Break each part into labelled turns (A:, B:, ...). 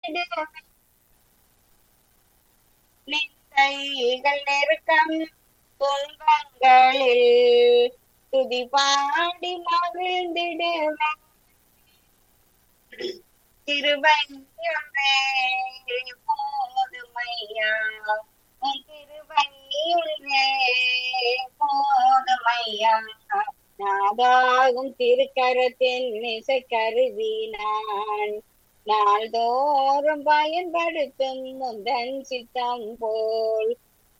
A: வாழ்ந்திடுவேன் நிந்தைகள் நெருக்கம் துன்பங்களில் துதி பாடி மகிழ்ந்திடுவேன் திருவங்கியுள்ளே போதுமையா உன் திருவங்கியுள்ளே போதுமையா நாதாகும் திருக்கரத்தின் இசை கருவி நான் நாள்தோறும் பயன்படுத்தும் முந்தன் சித்தம் போல்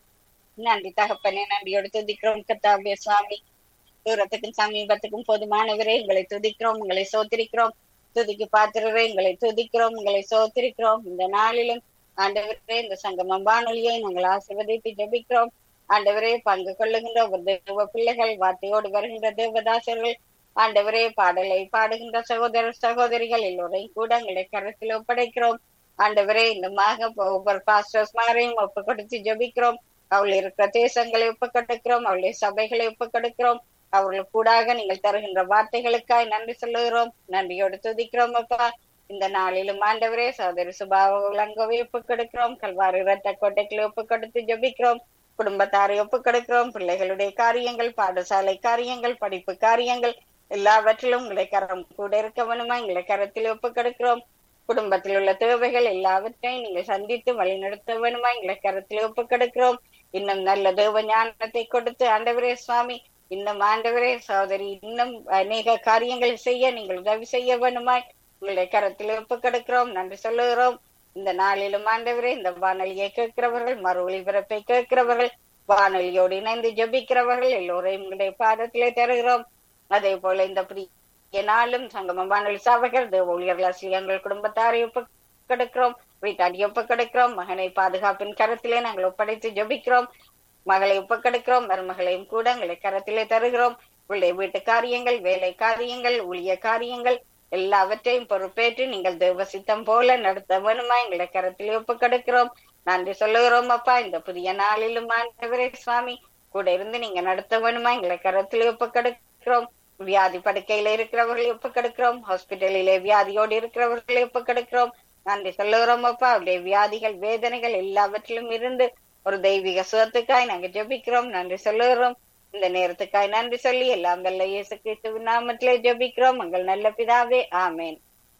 A: நன்றி தகப்பனே நன்றியோடு துதிக்கிறோம் கத்தாபிய சுவாமி தூரத்துக்கும் சமீபத்துக்கும் போதுமானவரே உங்களை துதிக்கிறோம் உங்களை சோத்திரிக்கிறோம் துதிக்கு பாத்திரரே உங்களை துதிக்கிறோம் உங்களை சோத்திரிக்கிறோம் இந்த நாளிலும் ஆண்டவரே இந்த சங்கமம் வானொலியை நாங்கள் ஆசிர்வதித்து ஜெபிக்கிறோம் ஆண்டவரே பங்கு கொள்ளுகின்ற ஒரு தேவ பிள்ளைகள் வார்த்தையோடு வருகின்ற தேவதாசர்கள் ஆண்டவரே பாடலை பாடுகின்ற சகோதர சகோதரிகள் எல்லோரையும் கூட எங்களை கருத்தில் ஒப்படைக்கிறோம் ஆண்டவரே இந்த மாக ஒவ்வொரு பாஸ்டர்ஸ் மாரையும் ஒப்பு கொடுத்து ஜபிக்கிறோம் அவள் இருக்கிற தேசங்களை ஒப்பு கொடுக்கிறோம் அவளுடைய சபைகளை ஒப்பு கொடுக்கிறோம் அவர்களுக்கு கூடாக நீங்கள் தருகின்ற வார்த்தைகளுக்காய் நன்றி சொல்லுகிறோம் நன்றியோடு துதிக்கிறோம் அப்பா இந்த நாளிலும் ஆண்டவரே சகோதரி சுபாவ உலங்கவை ஒப்பு கொடுக்கிறோம் கல்வாரி இரத்த கோட்டைகளை ஒப்பு கொடுத்து ஜபிக்கிறோம் குடும்பத்தாரை ஒப்பு கொடுக்கிறோம் பிள்ளைகளுடைய காரியங்கள் பாடசாலை காரியங்கள் படிப்பு காரியங்கள் எல்லாவற்றிலும் உங்களை கரம் கூட இருக்க வேணுமா எங்களை கரத்தில் ஒப்பு கொடுக்கிறோம் குடும்பத்தில் உள்ள தேவைகள் எல்லாவற்றையும் நீங்க சந்தித்து வழிநடத்த வேணுமா எங்களை கரத்தில் ஒப்பு கொடுக்கிறோம் இன்னும் நல்ல தேவ ஞானத்தை கொடுத்து ஆண்டவரே சுவாமி இன்னும் ஆண்டவரே சகோதரி இன்னும் அநேக காரியங்கள் செய்ய நீங்கள் உதவி செய்ய வேணுமாய் உங்களுடைய கரத்தில் ஒப்பு கொடுக்கிறோம் நன்றி சொல்லுகிறோம் இந்த நாளிலும் ஆண்டவரே இந்த வானொலியை கேட்கிறவர்கள் மறு ஒளிபரப்பை கேட்கிறவர்கள் வானொலியோடு இணைந்து ஜபிக்கிறவர்கள் எல்லோரையும் உங்களுடைய பாதத்திலே தருகிறோம் அதே போல இந்த பிரிய நாளும் சங்கம வானொலி சபைகள் தேவ ஊழியர்கள் ஆசிரியர்கள் குடும்பத்தாரை ஒப்பு கொடுக்கிறோம் வீட்டாடி ஒப்பு கொடுக்கிறோம் மகனை பாதுகாப்பின் கரத்திலே நாங்கள் ஒப்படைத்து ஜபிக்கிறோம் மகளை ஒப்புக்கெடுக்கிறோம் மருமகளையும் கூட எங்களை கரத்திலே தருகிறோம் உங்களுடைய வீட்டு காரியங்கள் வேலை காரியங்கள் ஊழிய காரியங்கள் எல்லாவற்றையும் பொறுப்பேற்று நீங்கள் தேவ சித்தம் போல நடத்த வேணுமா எங்களை கரத்திலே ஒப்புக்கெடுக்கிறோம் நன்றி சொல்லுகிறோம் அப்பா இந்த புதிய நாளிலும் ஆண்டவரே சுவாமி கூட இருந்து நீங்க நடத்த வேணுமா எங்களை கரத்திலே ஒப்புக்கெடுக்கிறோம் வியாதி படுக்கையில இருக்கிறவர்களை ஒப்புக்கெடுக்கிறோம் ஹாஸ்பிட்டலிலே வியாதியோடு இருக்கிறவர்களை ஒப்புக்கெடுக்கிறோம் நன்றி சொல்லுகிறோம் அப்பா அவருடைய வியாதிகள் வேதனைகள் எல்லாவற்றிலும் இருந்து ஒரு தெய்வீக சுகத்துக்காய் நாங்க ஜெபிக்கிறோம் நன்றி சொல்லுகிறோம் இந்த நேரத்துக்காய் நன்றி சொல்லி எல்லாம் வல்ல இயேசு கிறிஸ்து நாமத்திலே ஜெபிக்கிறோம் உங்கள் நல்ல பிதாவே ஆமேன்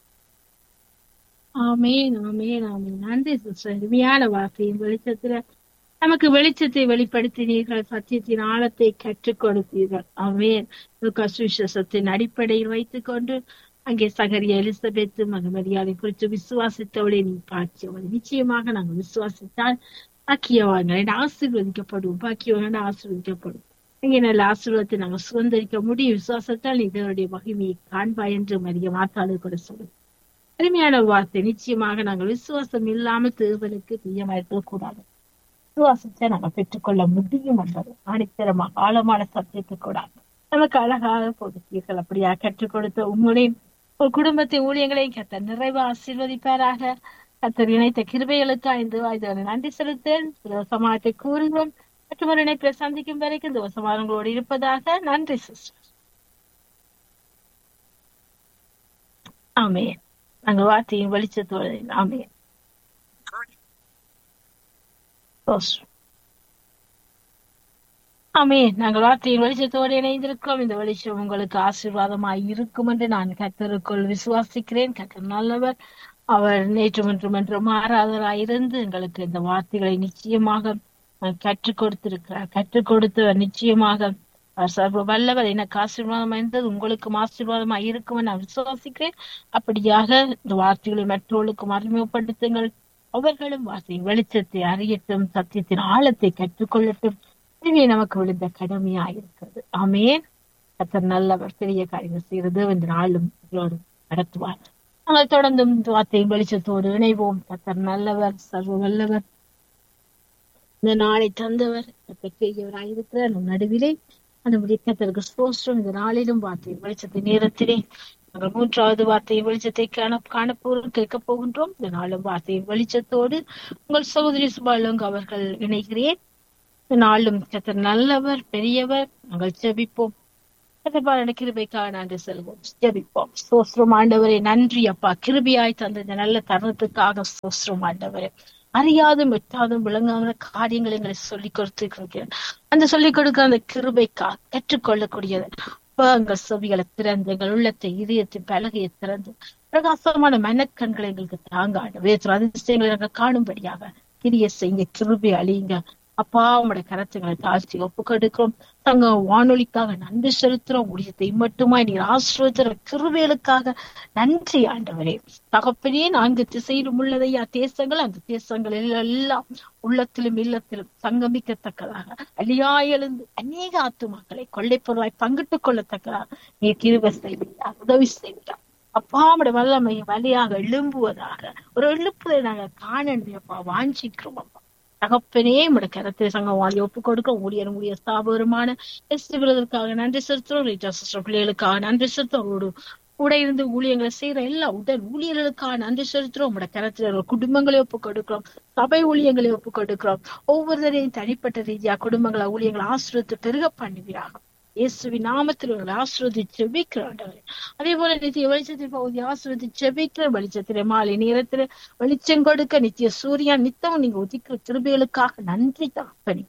B: ஆமேன் ஆமேன் ஆமேன் நன்றி சிஸ்டர் அருமையான வார்த்தையின் வெளிச்சத்துல நமக்கு வெளிச்சத்தை வெளிப்படுத்தினீர்கள் சத்தியத்தின் ஆழத்தை கற்றுக் கொடுத்தீர்கள் ஆமேன் சுவிசேஷத்தின் அடிப்படையில் வைத்துக் கொண்டு அங்கே சகரிய எலிசபெத்து மகமரியாதை குறித்து விசுவாசித்தவளை நீ பாக்கியவள் நிச்சயமாக நாங்கள் விசுவாசித்தால் பாக்கியவான்கள் ஆசீர்வதிக்கப்படுவோம் பாக்கியவான்கள் ஆசீர்வதிக்கப்படும் இங்கே நல்ல ஆசீர்வாதத்தை நாங்கள் சுதந்திரிக்க முடியும் விசுவாசத்தால் இதனுடைய மகிமையை காண்பாய் என்று மரிய மாத்தாளு கூட சொல்லும் அருமையான வார்த்தை நிச்சயமாக நாங்கள் விசுவாசம் இல்லாமல் தேவனுக்கு பிரியமாயிருக்க கூடாது விசுவாசத்தை நாங்கள் பெற்றுக்கொள்ள முடியும் என்பது ஆணித்தரமாக ஆழமான சத்தியத்தை கூடாது நமக்கு அழகாக கொடுத்தீர்கள் அப்படியா கற்றுக் கொடுத்த உங்களையும் ஒரு குடும்பத்தின் ஊழியங்களையும் கத்த நிறைவு ஆசீர்வதிப்பாராக கத்தர் இணைத்த கிருபைகளுக்கு ஐந்து இதனை நன்றி செலுத்தேன் சமாளத்தை கூறுகிறோம் மற்றும் ஒரு இணைப்பில் சந்திக்கும் வரைக்கும் இந்த சமாளங்களோடு இருப்பதாக நன்றி சிஸ்டர் ஆமே நாங்கள் வார்த்தையின் வெளிச்சத்தோடு ஆமே ஆமே நாங்கள் வார்த்தையின் வெளிச்சத்தோடு இணைந்திருக்கிறோம் இந்த வெளிச்சம் உங்களுக்கு ஆசீர்வாதமாய் இருக்கும் என்று நான் கத்தருக்குள் விசுவாசிக்கிறேன் கத்தர் நல்லவர் அவர் நேற்று மற்றும் என்று மாறாதவராய் இருந்து எங்களுக்கு இந்த வார்த்தைகளை நிச்சயமாக கற்றுக் கொடுத்திருக்கிறார் கற்றுக் கொடுத்தவர் நிச்சயமாக அவர் சர்வ வல்லவர் எனக்கு ஆசீர்வாதம் இருந்தது உங்களுக்கும் ஆசீர்வாதமா இருக்கும் நான் விசுவாசிக்கிறேன் அப்படியாக இந்த வார்த்தைகளை மற்றவர்களுக்கும் அறிமுகப்படுத்துங்கள் அவர்களும் வார்த்தையின் வெளிச்சத்தை அறியட்டும் சத்தியத்தின் ஆழத்தை கற்றுக்கொள்ளட்டும் இதுவே நமக்கு விழுந்த கடமையா இருக்கிறது ஆமேன் கத்தர் நல்லவர் பெரிய காரியங்கள் செய்கிறது இந்த நாளும் நடத்துவார் நாங்கள் தொடர்ந்தும் வார்த்தையின் வெளிச்சத்தோடு இணைவோம் கத்தர் நல்லவர் சர்வ வல்லவர் இந்த நாளை தந்தவர் பெரியவராயிருக்கிற நம் நடுவிலே அந்த கத்தருக்கு ஸ்போஸ்டம் இந்த நாளிலும் வார்த்தையின் வெளிச்சத்தை நேரத்திலே நாங்கள் மூன்றாவது வார்த்தையின் வெளிச்சத்தை காண காணப்போகிறோம் கேட்க போகின்றோம் இந்த நாளும் வார்த்தையின் வெளிச்சத்தோடு உங்கள் சகோதரி சுபாலங்க அவர்கள் இணைகிறேன் நாளும் கத்தர் நல்லவர் பெரியவர் நாங்கள் ஜெபிப்போம் கத்தப்பாருடைய கிருபைக்காக நன்றி செல்வோம் ஜெபிப்போம் சோஸ்திரம் ஆண்டவரே நன்றி அப்பா கிருபியாய் தந்த இந்த நல்ல தருணத்துக்காக சோஸ்திரம் ஆண்டவரே அறியாதும் எட்டாதும் விளங்காத காரியங்களை எங்களை சொல்லிக் கொடுத்திருக்கிறேன் அந்த சொல்லிக் கொடுக்க அந்த கிருபைக்காக கற்றுக்கொள்ளக்கூடியது அப்பா எங்கள் செவிகளை திறந்து எங்கள் உள்ளத்தை இதயத்தை பலகையை திறந்து பிரகாசமான மனக்கண்களை எங்களுக்கு தாங்க ஆண்டு அதிசயங்களை நாங்கள் காணும்படியாக கிரிய செய்யுங்க கிருபை அழியுங்க அப்பா உங்களுடைய கரத்துங்களை தாழ்த்தி ஒப்பு கொடுக்கிறோம் தங்க வானொலிக்காக நன்றி செலுத்துறோம் ஊழியத்தை மட்டுமா நீர் ஆசிரியர் கிருபைகளுக்காக நன்றி ஆண்டவரே தகப்பனே நான்கு திசையிலும் உள்ளதையா தேசங்கள் அந்த தேசங்களில் எல்லாம் உள்ளத்திலும் இல்லத்திலும் சங்கமிக்கத்தக்கதாக அழியா எழுந்து அநேக ஆத்துமாக்களை கொள்ளைப்பொருளாய் பங்கிட்டுக் கொள்ளத்தக்கதாக நீர் கிருபை செய்வீரா உதவி செய்வீரா அப்பா நம்முடைய வல்லமை வழியாக எழும்புவதாக ஒரு எழுப்புதை நாங்க காணணும் அப்பா வாஞ்சிக்கிறோம் அப்பா தகப்பனே நம்முடைய கரத்தை சங்கம் வாங்கி ஒப்பு கொடுக்க ஊழியர் ஊழிய ஸ்தாபகருமான எஸ் விருதற்காக நன்றி செலுத்துறோம் ரீட்டா சிஸ்டர் பிள்ளைகளுக்காக நன்றி செலுத்துறோம் அவரோடு கூட இருந்து ஊழியங்களை செய்யற எல்லா உடல் ஊழியர்களுக்காக நன்றி செலுத்துறோம் உங்களோட கரத்துல குடும்பங்களை ஒப்பு கொடுக்கிறோம் சபை ஊழியங்களை ஒப்பு கொடுக்கிறோம் ஒவ்வொருத்தரையும் தனிப்பட்ட ரீதியா குடும்பங்களை ஊழியங்களை ஆசிரியத்து பெருக பண்ணுவீராக இயேசுவின் நாமத்தில் உங்களை ஆசிரியத்தை செபிக்கிறாண்டவரே அதே போல நித்திய வெளிச்சத்தில் பகுதி ஆசிரியத்தை செபிக்கிற வெளிச்சத்திலே மாலை நேரத்துல வெளிச்சம் கொடுக்க நித்திய சூரியன் நித்தமும் நீங்க உதிக்கிற திருபிகளுக்காக நன்றி தகப்பனி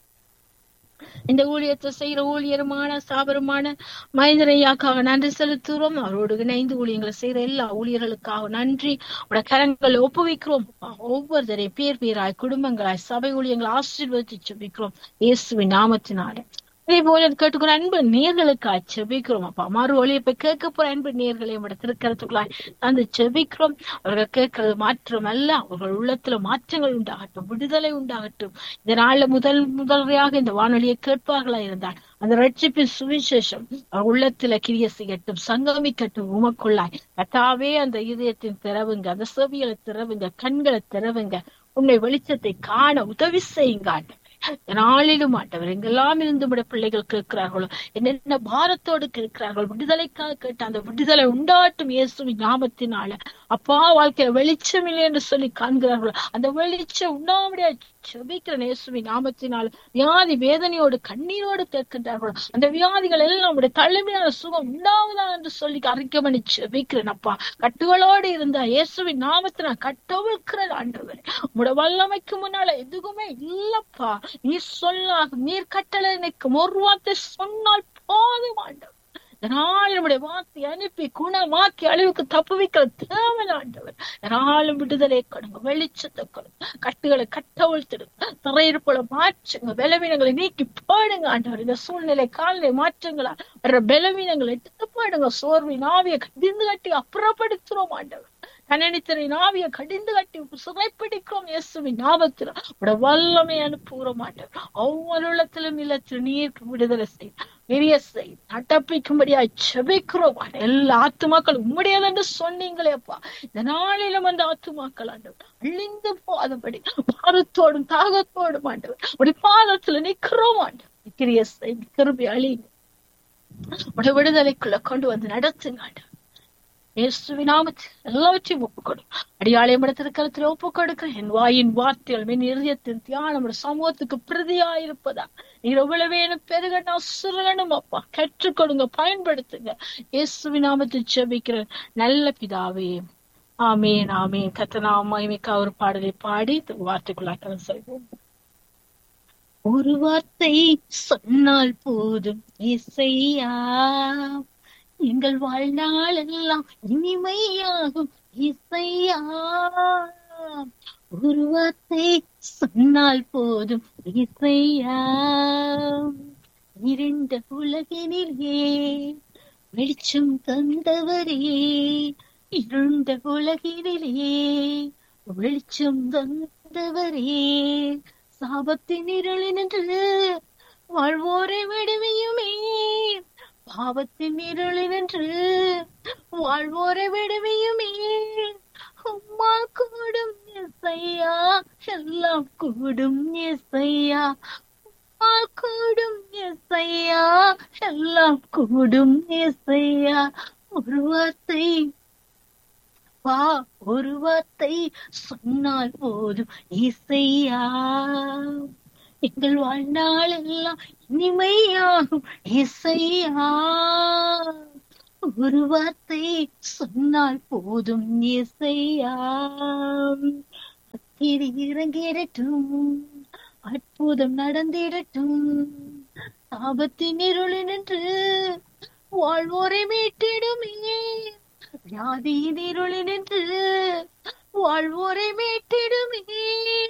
B: இந்த ஊழியத்தை செய்யற ஊழியருமான சாபருமான மனிதரையாக்காக நன்றி செலுத்துகிறோம் அவரோடு இணைந்து ஊழியங்களை செய்யற எல்லா ஊழியர்களுக்காக நன்றி உடைய கரங்களை ஒப்புவிக்கிறோம் ஒவ்வொருத்தரையும் பேர் பேராய் குடும்பங்களாய் சபை ஊழியங்களை ஆசீர்வதித்து செபிக்கிறோம் இயேசுவின் நாமத்தினாலே அதே போல கேட்டுக்கிற அன்பு நேர்களுக்காய் செபிக்கிறோம் அப்பா மறு ஒளியப்ப கேட்க போற அன்பு நேர்களை நம்முடைய திருக்கரத்துக்குள்ளாய் அந்த செபிக்கிறோம் அவர்கள் கேட்கறது மாற்றம் அல்ல அவர்கள் உள்ளத்துல மாற்றங்கள் உண்டாகட்டும் விடுதலை உண்டாகட்டும் இந்த நாள்ல முதல் முதல்றையாக இந்த வானொலியை கேட்பார்களா இருந்தால் அந்த ரட்சிப்பின் சுவிசேஷம் அவர் உள்ளத்துல கிரிய செய்யட்டும் சங்கமிக்கட்டும் உமக்குள்ளாய் கத்தாவே அந்த இதயத்தின் திறவுங்க அந்த செவிகளை திறவுங்க கண்களை திறவுங்க உன்னை வெளிச்சத்தை காண உதவி செய்யுங்க நாளிலும் ஆண்டவர் எங்கெல்லாம் இருந்து விட பிள்ளைகள் கேட்கிறார்களோ என்னென்ன பாரத்தோடு கேட்கிறார்கள் விடுதலைக்காக கேட்ட அந்த விடுதலை உண்டாட்டும் இயேசுவின் நாமத்தினால அப்பா வாழ்க்கையில வெளிச்சம் இல்லை என்று சொல்லி காண்கிறார்களோ அந்த வெளிச்சம் உண்டாமடியா செபிக்கிற இயேசுவின் நாமத்தினால வியாதி வேதனையோடு கண்ணீரோடு கேட்கின்றார்களோ அந்த வியாதிகள் எல்லாம் உடைய தலைமையான சுகம் உண்டாவதா என்று சொல்லி அறிக்கை பண்ணி செபிக்கிறேன் அப்பா கட்டுகளோடு இருந்த இயேசுவின் நாமத்தினால் கட்டவிழ்க்கிறேன் ஆண்டவர் உடைய வல்லமைக்கு முன்னால எதுவுமே இல்லப்பா நீ சொல்லாக நீர் கட்டளை நிற்கும் ஒரு வார்த்தை சொன்னால் போதும் ஆண்டவர் இதனால் நம்முடைய வார்த்தை அனுப்பி குணமாக்கி அழிவுக்கு தப்புவிக்கிற தேவன் ஆண்டவர் இதனாலும் விடுதலை கொடுங்க வெளிச்சத்தை கொடுங்க கட்டுகளை கட்டவிழ்த்திடுங்க திரையிருப்போல மாற்றுங்க பலவீனங்களை நீக்கி போடுங்க ஆண்டவர் இந்த சூழ்நிலை காலநிலை மாற்றங்களா வர்ற பலவீனங்களை எடுத்து போடுங்க சோர்வின் ஆவியை கடிந்து கட்டி அப்புறப்படுத்துறோம் ஆண்டவர் கனனித்தனை நாவிய கடிந்து கட்டி சிறைப்பிடிக்கிறோம் இயேசுவின் ஞாபகத்தில் உட வல்லமை அனுப்புகிற மாட்டோம் ஒவ்வொரு உள்ளத்திலும் இல்லத்தில் நீருக்கு விடுதலை செய் பெரிய செய் நட்டப்பிக்கும்படியா செபிக்கிறோம் எல்லா ஆத்துமாக்கள் உம்முடையது என்று சொன்னீங்களேப்பா இந்த நாளிலும் அந்த ஆத்துமாக்கள் ஆண்டவர் அழிந்து போதபடி பாரத்தோடும் தாகத்தோடும் ஆண்டவர் உடைய பாதத்துல நிக்கிறோம் ஆண்டவர் கிரிய செய் கிருபி அழிங்க உடைய விடுதலைக்குள்ள கொண்டு வந்து நடத்துங்க ஆண்டவர் இயேசுவின் நாமத்தில் எல்லாவற்றையும் ஒப்புக்கொடும் அடியாலயம் இடத்திற்கலத்தில் ஒப்புக் கொடுக்கிறேன் என் வாயின் வார்த்தைகள் என் இருதயத்தின் தியானம் சமூகத்துக்கு பிரதியாயிருப்பதா நீர் எவ்வளவு வேணும் பெருகணும் சுருகணும் அப்பா கற்றுக் கொடுங்க பயன்படுத்துங்க இயேசுவின் நாமத்தில் செபிக்கிறேன் நல்ல பிதாவே ஆமேன் ஆமேன் கத்தனாமிக்க ஒரு பாடலை பாடி வார்த்தைக்குள்ளாக்க செய்வோம் ஒரு வார்த்தை சொன்னால் போதும் இசையா எங்கள் வாழ்நாள் எல்லாம் இனிமையாகும் இசையா ஒரு வார்த்தை சொன்னால் போதும் இசையா இரண்ட உலகினிலே வெளிச்சம் தந்தவரே இருண்ட உலகினிலே வெளிச்சம் தந்தவரே சாபத்தின் இருளினின்று வாழ்வோரை விடுவியுமே பாவத்தின் இருளினின்று வாழ்வோரை விடுவியுமே உம்மால் கூடும் எஸ்ஐயா எல்லாம் கூடும் எஸ்ஐயா உம்மால் கூடும் எஸ்ஐயா எல்லாம் கூடும் எஸ்ஐயா ஒரு வார்த்தை வா ஒரு வார்த்தை சொன்னால் போதும் இசையா எங்கள் வாழ்நாள் எல்லாம் இனிமையாகும் இசையா ஒரு வார்த்தை சொன்னால் போதும் இசையா அக்கிரி இறங்கிடட்டும் அற்புதம் நடந்திடட்டும் ஆபத்தின் இருளில் நின்று வாழ்வோரை மீட்டிடுமே வியாதியின் இருளில் நின்று வாழ்வோரை மீட்டிடுமே